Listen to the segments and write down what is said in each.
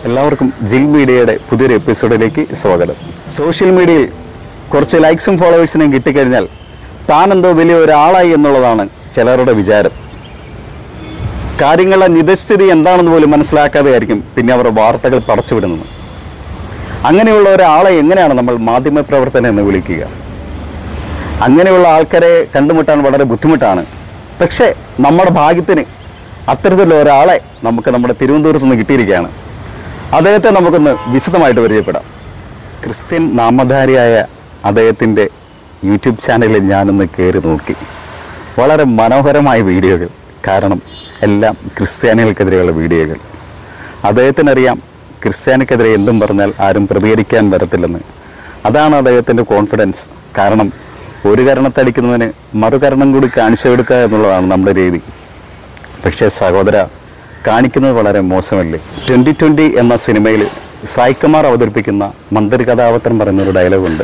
എല്ലാവർക്കും ജിൽ മീഡിയയുടെ പുതിയൊരു എപ്പിസോഡിലേക്ക് സ്വാഗതം സോഷ്യൽ മീഡിയയിൽ കുറച്ച് ലൈക്സും ഫോളോവേഴ്സിനെയും കിട്ടിക്കഴിഞ്ഞാൽ താൻ എന്തോ വലിയ ഒരാളായി എന്നുള്ളതാണ് ചിലരുടെ വിചാരം കാര്യങ്ങളുടെ നിജസ്ഥിതി എന്താണെന്ന് പോലും മനസ്സിലാക്കാതെ ആയിരിക്കും പിന്നെ അവർ വാർത്തകൾ പടച്ചുവിടുന്നത് അങ്ങനെയുള്ള ഒരാളെ എങ്ങനെയാണ് നമ്മൾ മാധ്യമപ്രവർത്തനം എന്ന് വിളിക്കുക അങ്ങനെയുള്ള ആൾക്കാരെ കണ്ടുമുട്ടാൻ വളരെ ബുദ്ധിമുട്ടാണ് പക്ഷേ നമ്മുടെ ഭാഗ്യത്തിന് അത്തരത്തിലുള്ള ഒരാളെ നമുക്ക് നമ്മുടെ തിരുവനന്തപുരത്ത് നിന്ന് കിട്ടിയിരിക്കുകയാണ് അദ്ദേഹത്തെ നമുക്കൊന്ന് വിശദമായിട്ട് പരിചയപ്പെടാം ക്രിസ്ത്യൻ നാമധാരിയായ അദ്ദേഹത്തിൻ്റെ യൂട്യൂബ് ചാനലിൽ ഞാനൊന്ന് കയറി നോക്കി വളരെ മനോഹരമായ വീഡിയോകൾ കാരണം എല്ലാം ക്രിസ്ത്യാനികൾക്കെതിരെയുള്ള വീഡിയോകൾ അദ്ദേഹത്തിനറിയാം ക്രിസ്ത്യാനിക്കെതിരെ എന്തും പറഞ്ഞാൽ ആരും പ്രതികരിക്കാൻ വരത്തില്ലെന്ന് അതാണ് അദ്ദേഹത്തിൻ്റെ കോൺഫിഡൻസ് കാരണം ഒരു കരണത്തടിക്കുന്നതിന് മറുകരണം കൂടി കാണിച്ചു കൊടുക്കുക എന്നുള്ളതാണ് നമ്മുടെ രീതി പക്ഷേ സഹോദര കാണിക്കുന്നത് വളരെ മോശമല്ലേ ട്വൻ്റി ട്വൻ്റി എന്ന സിനിമയിൽ സായികുമാർ അവതരിപ്പിക്കുന്ന മന്ത്രി കഥാപാത്രം പറയുന്ന ഒരു ഡയലോഗുണ്ട്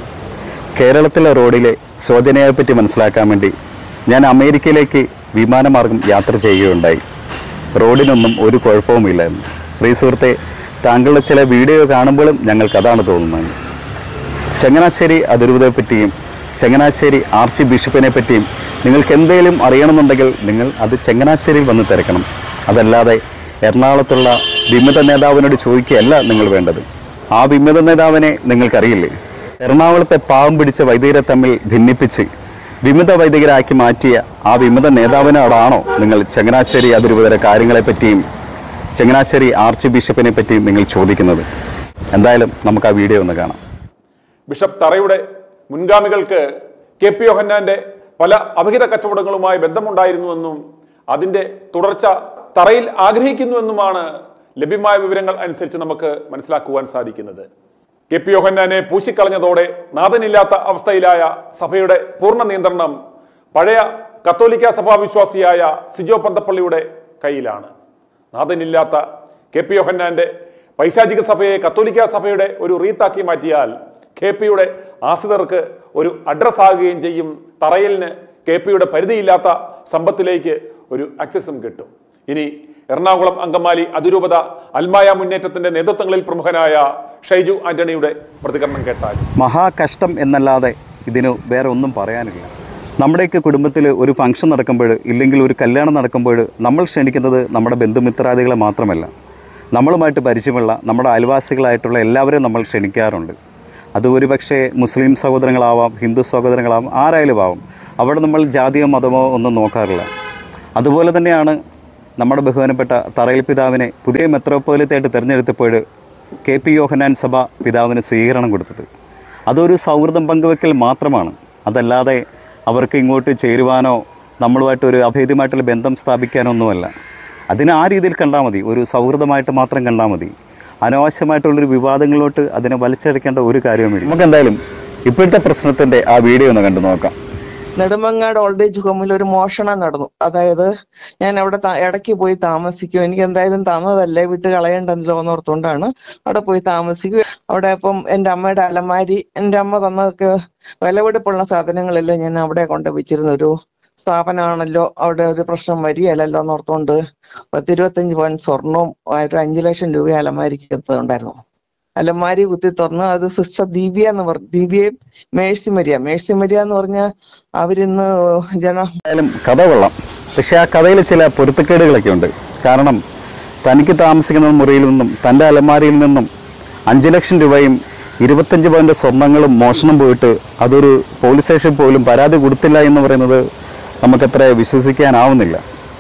കേരളത്തിലെ റോഡിലെ ശോധനയെപ്പറ്റി മനസ്സിലാക്കാൻ വേണ്ടി ഞാൻ അമേരിക്കയിലേക്ക് വിമാനമാർഗം യാത്ര ചെയ്യുകയുണ്ടായി റോഡിനൊന്നും ഒരു കുഴപ്പവുമില്ലായിരുന്നു പ്രിയ സുഹൃത്തെ താങ്കളുടെ ചില വീഡിയോ കാണുമ്പോഴും ഞങ്ങൾക്ക് അതാണ് തോന്നുന്നത് ചങ്ങനാശ്ശേരി അതിരൂപതയെ പറ്റിയും ചങ്ങനാശ്ശേരി ആർച്ച് ബിഷപ്പിനെ പറ്റിയും നിങ്ങൾക്ക് എന്തെങ്കിലും അറിയണമെന്നുണ്ടെങ്കിൽ നിങ്ങൾ അത് ചങ്ങനാശ്ശേരിയിൽ വന്ന് തിരക്കണം അതല്ലാതെ എറണാകുളത്തുള്ള വിമത നേതാവിനോട് ചോദിക്കുകയല്ല നിങ്ങൾ വേണ്ടത് ആ വിമത നേതാവിനെ നിങ്ങൾക്കറിയില്ലേ എറണാകുളത്തെ പാവം പിടിച്ച വൈദികരെ തമ്മിൽ ഭിന്നിപ്പിച്ച് വിമത വൈദികരാക്കി മാറ്റിയ ആ വിമത നേതാവിനോടാണോ നിങ്ങൾ ചങ്ങനാശ്ശേരി അതിരൂപതയുടെ കാര്യങ്ങളെപ്പറ്റിയും ചങ്ങനാശ്ശേരി ആർച്ച് ബിഷപ്പിനെ പറ്റിയും നിങ്ങൾ ചോദിക്കുന്നത് എന്തായാലും നമുക്ക് ആ വീഡിയോ ഒന്ന് കാണാം ബിഷപ്പ് തറയുടെ മുൻഗാമികൾക്ക് കെ പി യോഹന്നാന്റെ പല അഭിഹിത കച്ചവടങ്ങളുമായി ബന്ധമുണ്ടായിരുന്നുവെന്നും അതിന്റെ തുടർച്ച തറയിൽ ആഗ്രഹിക്കുന്നുവെന്നുമാണ് ലഭ്യമായ വിവരങ്ങൾ അനുസരിച്ച് നമുക്ക് മനസ്സിലാക്കുവാൻ സാധിക്കുന്നത് കെ പി യോഹന്നാനെ പൂശിക്കളഞ്ഞതോടെ നാഥനില്ലാത്ത അവസ്ഥയിലായ സഭയുടെ പൂർണ്ണ നിയന്ത്രണം പഴയ കത്തോലിക്ക സഭാ വിശ്വാസിയായ സിജോ പന്തപ്പള്ളിയുടെ കയ്യിലാണ് നാഥനില്ലാത്ത കെ പി യോഹന്നാന്റെ പൈശാചിക സഭയെ കത്തോലിക്ക സഭയുടെ ഒരു റീത്താക്കി മാറ്റിയാൽ കെ പിയുടെ ആശ്രിതർക്ക് ഒരു അഡ്രസ് ആകുകയും ചെയ്യും തറയലിന് കെ പിയുടെ പരിധിയില്ലാത്ത സമ്പത്തിലേക്ക് ഒരു ആക്സസും കിട്ടും ഇനി എറണാകുളം അങ്കമാലി അതിരൂപത അൽമായ മുന്നേറ്റത്തിന്റെ നേതൃത്വങ്ങളിൽ പ്രമുഖനായ ഷൈജു ആന്റണിയുടെ പ്രതികരണം കേട്ടാൽ മഹാകഷ്ടം എന്നല്ലാതെ ഇതിന് വേറെ ഒന്നും പറയാനില്ല നമ്മുടെയൊക്കെ കുടുംബത്തിൽ ഒരു ഫംഗ്ഷൻ നടക്കുമ്പോൾ ഇല്ലെങ്കിൽ ഒരു കല്യാണം നടക്കുമ്പോൾ നമ്മൾ ക്ഷണിക്കുന്നത് നമ്മുടെ ബന്ധുമിത്രാദികളെ മാത്രമല്ല നമ്മളുമായിട്ട് പരിചയമുള്ള നമ്മുടെ അയൽവാസികളായിട്ടുള്ള എല്ലാവരെയും നമ്മൾ ക്ഷണിക്കാറുണ്ട് അത് ഒരുപക്ഷെ മുസ്ലിം സഹോദരങ്ങളാവാം ഹിന്ദു സഹോദരങ്ങളാവാം ആരായാലും ആവാം അവിടെ നമ്മൾ ജാതിയോ മതമോ ഒന്നും നോക്കാറില്ല അതുപോലെ തന്നെയാണ് നമ്മുടെ ബഹുമാനപ്പെട്ട തറയിൽ പിതാവിനെ പുതിയ മെത്രോപ്പോലിത്തായിട്ട് തിരഞ്ഞെടുത്തപ്പോൾ കെ പി യോഹനാൻ സഭ പിതാവിന് സ്വീകരണം കൊടുത്തത് അതൊരു സൗഹൃദം പങ്കുവെക്കൽ മാത്രമാണ് അതല്ലാതെ അവർക്ക് ഇങ്ങോട്ട് ചേരുവാനോ നമ്മളുമായിട്ട് ഒരു അഭേദ്യമായിട്ടുള്ള ബന്ധം സ്ഥാപിക്കാനോ ഒന്നുമല്ല അതിനെ ആ രീതിയിൽ കണ്ടാൽ മതി ഒരു സൗഹൃദമായിട്ട് മാത്രം കണ്ടാൽ മതി അനാവശ്യമായിട്ടുള്ളൊരു വിവാദങ്ങളിലോട്ട് അതിനെ വലിച്ചഴക്കേണ്ട ഒരു കാര്യവുമില്ല നമുക്ക് എന്തായാലും ഇപ്പോഴത്തെ പ്രശ്നത്തിൻ്റെ ആ വീഡിയോ ഒന്ന് കണ്ടു നോക്കാം നെടുമങ്ങാട് ഓൾഡ് ഏജ് ഹോമിൽ ഒരു മോഷണം നടന്നു അതായത് ഞാൻ അവിടെ ത- ഇടയ്ക്ക് പോയി താമസിക്കും എനിക്ക് എന്തായാലും തന്നതല്ലേ വിട്ട് കളയണ്ടല്ലോ എന്നോർത്തുകൊണ്ടാണ് അവിടെ പോയി താമസിക്കും അവിടെ ഇപ്പം എൻ്റെ അമ്മയുടെ അലമാരി എൻ്റെ അമ്മ തന്നതൊക്കെ വിലപിടിപ്പുള്ള സാധനങ്ങളെല്ലാം ഞാൻ അവിടെ കൊണ്ട് വെച്ചിരുന്ന ഒരു സ്ഥാപനമാണല്ലോ അവിടെ ഒരു പ്രശ്നം വരികയല്ലല്ലോ എന്നോർത്തുകൊണ്ട് പത്തിരുപത്തഞ്ച് പവൻ സ്വർണവും ഒരു അഞ്ചു ലക്ഷം രൂപ അലമാരിക്ക് ഉണ്ടായിരുന്നു അലമാരി കുത്തി തുറന്ന് അത് സിസ്റ്റർ ദീപിയ എന്ന് പറഞ്ഞു ദീപിയയും മേഴ്സി മരിയ മേഴ്സി മരിയ എന്ന് പറഞ്ഞാൽ അവരിന്ന് ജന എന്തായാലും കഥ കൊള്ളാം പക്ഷേ ആ കഥയിൽ ചില പൊരുത്തക്കേടുകളൊക്കെ ഉണ്ട് കാരണം തനിക്ക് താമസിക്കുന്ന മുറിയിൽ നിന്നും തൻ്റെ അലമാരിയിൽ നിന്നും അഞ്ച് ലക്ഷം രൂപയും ഇരുപത്തഞ്ച് പവൻ്റെ സ്വർണ്ണങ്ങളും മോഷണം പോയിട്ട് അതൊരു പോലീസ് സ്റ്റേഷനിൽ പോലും പരാതി കൊടുത്തില്ല എന്ന് പറയുന്നത് നമുക്കത്ര വിശ്വസിക്കാനാവുന്നില്ല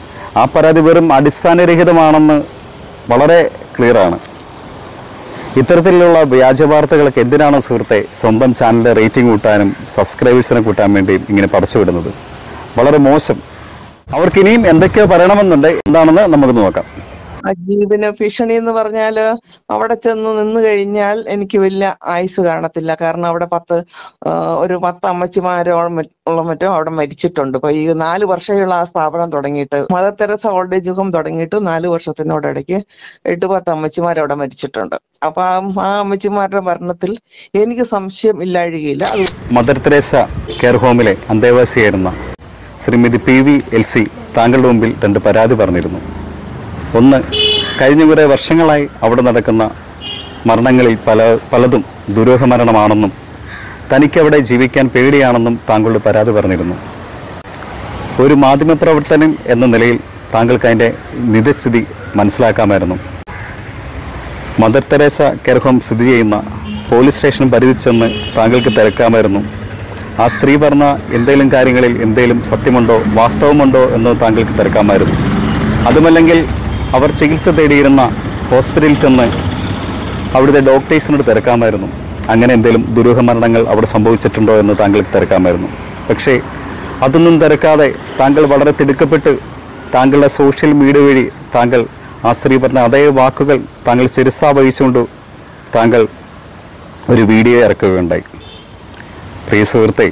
ആ പരാതി വെറും അടിസ്ഥാനരഹിതമാണെന്ന് വളരെ ക്ലിയറാണ് ഇത്തരത്തിലുള്ള വ്യാജ വാർത്തകളൊക്കെ എന്തിനാണ് സുഹൃത്തെ സ്വന്തം ചാനലിൻ്റെ റേറ്റിംഗ് കൂട്ടാനും സബ്സ്ക്രൈബേഴ്സിനെ കൂട്ടാൻ വേണ്ടിയും ഇങ്ങനെ പടച്ചുവിടുന്നത് വളരെ മോശം അവർക്ക് ഇനിയും എന്തൊക്കെയോ പറയണമെന്നുണ്ട് എന്താണെന്ന് നമുക്ക് നോക്കാം ആ ജീവന് ഭീഷണി എന്ന് പറഞ്ഞാല് അവിടെ ചെന്ന് നിന്ന് കഴിഞ്ഞാൽ എനിക്ക് വലിയ ആയുസ് കാണത്തില്ല കാരണം അവിടെ പത്ത് ആ, ഒരു പത്ത് അമ്മച്ചിമാരോളം മറ്റ് ഉള്ള മറ്റോ അവിടെ മരിച്ചിട്ടുണ്ട് ഇപ്പൊ ഈ നാല് വർഷമുള്ള ആ സ്ഥാപനം തുടങ്ങിയിട്ട് Mother Teresa old age home തുടങ്ങിയിട്ട് നാല് വർഷത്തിനോടിടയ്ക്ക് എട്ട് പത്ത് അമ്മച്ചിമാർ അവിടെ മരിച്ചിട്ടുണ്ട് അപ്പൊ ആ ആ അമ്മച്ചിമാരുടെ മരണത്തിൽ എനിക്ക് സംശയം ഇല്ലാഴികയില്ല അത് മദർ തെരേസ കെയർ ഹോമിലെ അന്തേവാസിയായിരുന്ന Srimathi P V L C താങ്കളുടെ മുമ്പിൽ രണ്ട് പരാതി പറഞ്ഞിരുന്നു ഒന്ന് കഴിഞ്ഞ കുറേ വർഷങ്ങളായി അവിടെ നടക്കുന്ന മരണങ്ങളിൽ പല പലതും ദുരൂഹ മരണമാണെന്നും തനിക്കവിടെ ജീവിക്കാൻ പേടിയാണെന്നും താങ്കളുടെ പരാതി പറഞ്ഞിരുന്നു ഒരു മാധ്യമപ്രവർത്തകൻ എന്ന നിലയിൽ താങ്കൾക്ക് അതിൻ്റെ നിജസ്ഥിതി മനസ്സിലാക്കാമായിരുന്നു മദർ തെരേസ കെയർ ഹോം സ്ഥിതി ചെയ്യുന്ന പോലീസ് സ്റ്റേഷൻ പരിധി ചെന്ന് താങ്കൾക്ക് തിരക്കാമായിരുന്നു ആ സ്ത്രീ പറഞ്ഞ എന്തെങ്കിലും കാര്യങ്ങളിൽ എന്തെങ്കിലും സത്യമുണ്ടോ വാസ്തവമുണ്ടോ എന്ന് താങ്കൾക്ക് തിരക്കാമായിരുന്നു അതുമല്ലെങ്കിൽ അവർ ചികിത്സ തേടിയിരുന്ന ഹോസ്പിറ്റലിൽ ചെന്ന് അവിടുത്തെ ഡോക്ടേഴ്സിനോട് തിരക്കാമായിരുന്നു അങ്ങനെ എന്തെങ്കിലും ദുരൂഹ മരണങ്ങൾ അവിടെ സംഭവിച്ചിട്ടുണ്ടോ എന്ന് താങ്കൾക്ക് തിരക്കാമായിരുന്നു പക്ഷേ അതൊന്നും തിരക്കാതെ താങ്കൾ വളരെ തിടുക്കപ്പെട്ട് താങ്കളുടെ സോഷ്യൽ മീഡിയ വഴി താങ്കൾ ആ സ്ത്രീ പറഞ്ഞ അതേ വാക്കുകൾ താങ്കൾ ശിരസാ വഹിച്ചുകൊണ്ട് താങ്കൾ ഒരു വീഡിയോ ഇറക്കുകയുണ്ടായി പ്രിയ സുഹൃത്തെ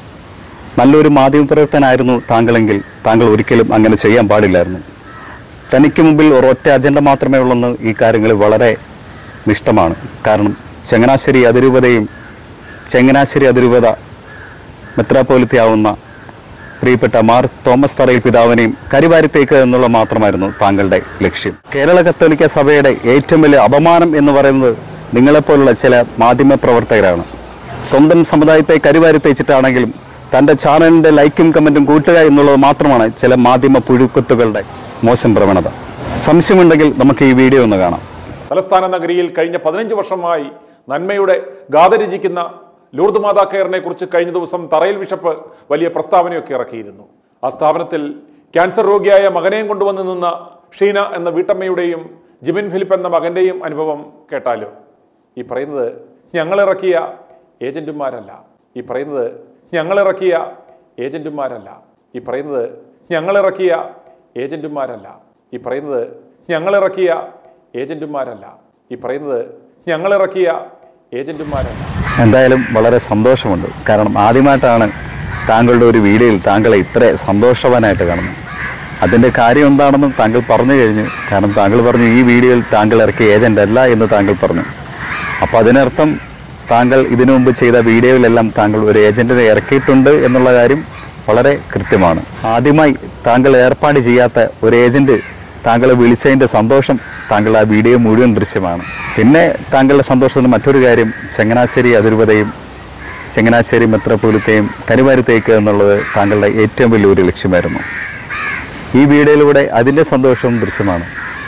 നല്ലൊരു മാധ്യമപ്രവർത്തനായിരുന്നു താങ്കളെങ്കിൽ താങ്കൾ ഒരിക്കലും അങ്ങനെ ചെയ്യാൻ പാടില്ലായിരുന്നു തനിക്ക് മുമ്പിൽ ഒരൊറ്റ അജണ്ട മാത്രമേ ഉള്ളെന്ന് ഈ കാര്യങ്ങളിൽ വളരെ നിഷ്ഠമാണ് കാരണം ചങ്ങനാശ്ശേരി അതിരൂപതയും ചങ്ങനാശ്ശേരി അതിരൂപത മെത്രാപ്പോലിത്തയാവുന്ന പ്രിയപ്പെട്ട മാർ തോമസ് തറയിൽ പിതാവിനെയും കരിവാരിത്തേക്ക് എന്നുള്ള മാത്രമായിരുന്നു താങ്കളുടെ ലക്ഷ്യം കേരള കത്തോലിക്ക സഭയുടെ ഏറ്റവും വലിയ അപമാനം എന്ന് പറയുന്നത് നിങ്ങളെപ്പോലുള്ള ചില മാധ്യമ പ്രവർത്തകരാണ് സ്വന്തം സമുദായത്തെ കരിവാരിത്തേച്ചിട്ടാണെങ്കിലും തൻ്റെ ചാനലിൻ്റെ ലൈക്കും കമൻറ്റും കൂട്ടുക എന്നുള്ളത് മാത്രമാണ് ചില മാധ്യമ പുഴുക്കുത്തുകളുടെ മോശം പ്രവണത സംശയമുണ്ടെങ്കിൽ നമുക്ക് ഈ വീഡിയോ ഒന്ന് കാണാം തലസ്ഥാന നഗരിയിൽ കഴിഞ്ഞ പതിനഞ്ച് വർഷമായി നന്മയുടെ ഗാഥ രചിക്കുന്ന ലൂർദ് മാതാ കെയറിനെ കുറിച്ച് കഴിഞ്ഞ ദിവസം തറയിൽ ബിഷപ്പ് വലിയ പ്രസ്താവനയൊക്കെ ഇറക്കിയിരുന്നു ആ സ്ഥാപനത്തിൽ ക്യാൻസർ രോഗിയായ മകനെയും കൊണ്ടുവന്ന് നിന്ന ഷീന എന്ന വീട്ടമ്മയുടെയും ജിമിൻ ഫിലിപ്പ് എന്ന മകന്റെയും അനുഭവം കേട്ടാലോ ഈ പറയുന്നത് ഞങ്ങളിറക്കിയ ഏജന്റുമാരല്ല ഈ പറയുന്നത് ഞങ്ങളിറക്കിയ ഏജന്റുമാരല്ല ഈ പറയുന്നത് ഞങ്ങളിറക്കിയ ഏജന്റുമാരല്ല ഈ പറയുന്നത് ഞങ്ങളിറക്കിയ ഏജന്റുമാരല്ല ഈ പറയുന്നത് ഞങ്ങളിറക്കിയ ഏജന്റുമാരല്ല എന്തായാലും വളരെ സന്തോഷമുണ്ട് കാരണം ആദ്യമായിട്ടാണ് താങ്കളുടെ ഒരു വീഡിയോയിൽ താങ്കളെ ഇത്ര സന്തോഷവാനായിട്ട് കാണുന്നത് അതിൻ്റെ കാര്യം എന്താണെന്നും താങ്കൾ പറഞ്ഞു കഴിഞ്ഞു കാരണം താങ്കൾ പറഞ്ഞു ഈ വീഡിയോയിൽ താങ്കൾ ഇറക്കിയ ഏജൻ്റ് അല്ല എന്ന് താങ്കൾ പറഞ്ഞു അപ്പോൾ അതിനർത്ഥം താങ്കൾ ഇതിനു മുമ്പ് ചെയ്ത വീഡിയോയിലെല്ലാം താങ്കൾ ഒരു ഏജൻറ്റിനെ ഇറക്കിയിട്ടുണ്ട് എന്നുള്ള കാര്യം വളരെ കൃത്യമാണ് ആദ്യമായി താങ്കൾ ഏർപ്പാട് ചെയ്യാത്ത ഒരു ഏജൻറ്റ് താങ്കളെ വിളിച്ചതിൻ്റെ സന്തോഷം താങ്കൾ ആ വീഡിയോ മുഴുവൻ ദൃശ്യമാണ് പിന്നെ താങ്കളുടെ സന്തോഷത്തിന് മറ്റൊരു കാര്യം ചങ്ങനാശ്ശേരി അതിരൂപതയും ചങ്ങനാശ്ശേരി മെത്രപോലിത്തെയും കരുവാരുത്തേക്ക് എന്നുള്ളത് താങ്കളുടെ ഏറ്റവും വലിയൊരു ലക്ഷ്യമായിരുന്നു ഈ വീഡിയോയിലൂടെ അതിൻ്റെ സന്തോഷവും ദൃശ്യമാണ്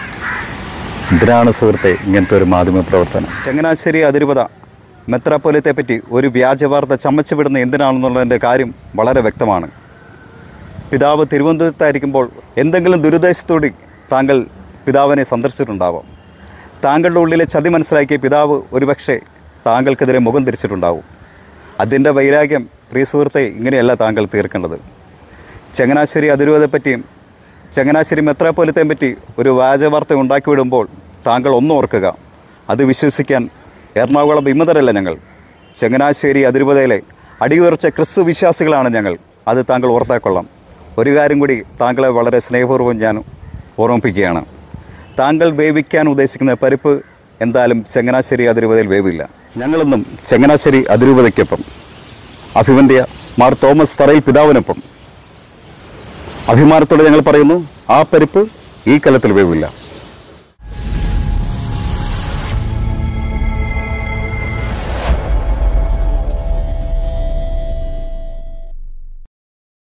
ഇതിനാണ് സുഹൃത്തെ ഇങ്ങനത്തെ ഒരു മാധ്യമ പ്രവർത്തനം ചങ്ങനാശ്ശേരി അതിരൂപത മെത്രാപ്പൊലിത്തെ പറ്റി ഒരു വ്യാജ വാർത്ത ചമച്ചു വിടുന്ന എന്തിനാണെന്നുള്ളതിൻ്റെ കാര്യം വളരെ വ്യക്തമാണ് പിതാവ് തിരുവനന്തപുരത്തായിരിക്കുമ്പോൾ എന്തെങ്കിലും ദുരുദ്ദേശത്തോടെ താങ്കൾ പിതാവിനെ സന്ദർശിച്ചിട്ടുണ്ടാവാം താങ്കളുടെ ഉള്ളിലെ ചതി മനസ്സിലാക്കിയ പിതാവ് ഒരുപക്ഷെ താങ്കൾക്കെതിരെ മുഖം തിരിച്ചിട്ടുണ്ടാവും അതിൻ്റെ വൈരാഗ്യം പ്രിയ സുഹൃത്തെ ഇങ്ങനെയല്ല താങ്കൾ തീർക്കേണ്ടത് ചങ്ങനാശ്ശേരി അതിരൂപതയെപ്പറ്റിയും ചങ്ങനാശ്ശേരി മെത്രാപ്പൊലിത്തെയും പറ്റി ഒരു വ്യാജവാർത്ത ഉണ്ടാക്കി വിടുമ്പോൾ താങ്കൾ ഒന്നും ഓർക്കുക അത് വിശ്വസിക്കാൻ എറണാകുളം വിമതരല്ല ഞങ്ങൾ ചങ്ങനാശ്ശേരി അതിരൂപതയിലെ അടിയുറച്ച ക്രിസ്തു വിശ്വാസികളാണ് ഞങ്ങൾ അത് താങ്കൾ ഓർത്താക്കൊള്ളാം ഒരു കാര്യം കൂടി താങ്കളെ വളരെ സ്നേഹപൂർവ്വം ഞാൻ ഓർമ്മിപ്പിക്കുകയാണ് താങ്കൾ വേവിക്കാൻ ഉദ്ദേശിക്കുന്ന പരിപ്പ് എന്തായാലും ചങ്ങനാശ്ശേരി അതിരൂപതയിൽ വേവില്ല ഞങ്ങളൊന്നും ചങ്ങനാശ്ശേരി അതിരൂപതയ്ക്കൊപ്പം അഭിവന്ധ്യ മാർ തോമസ് തറയിൽ പിതാവിനൊപ്പം അഭിമാനത്തോടെ ഞങ്ങൾ പറയുന്നു ആ പരിപ്പ് ഈ കലത്തിൽ വേവില്ല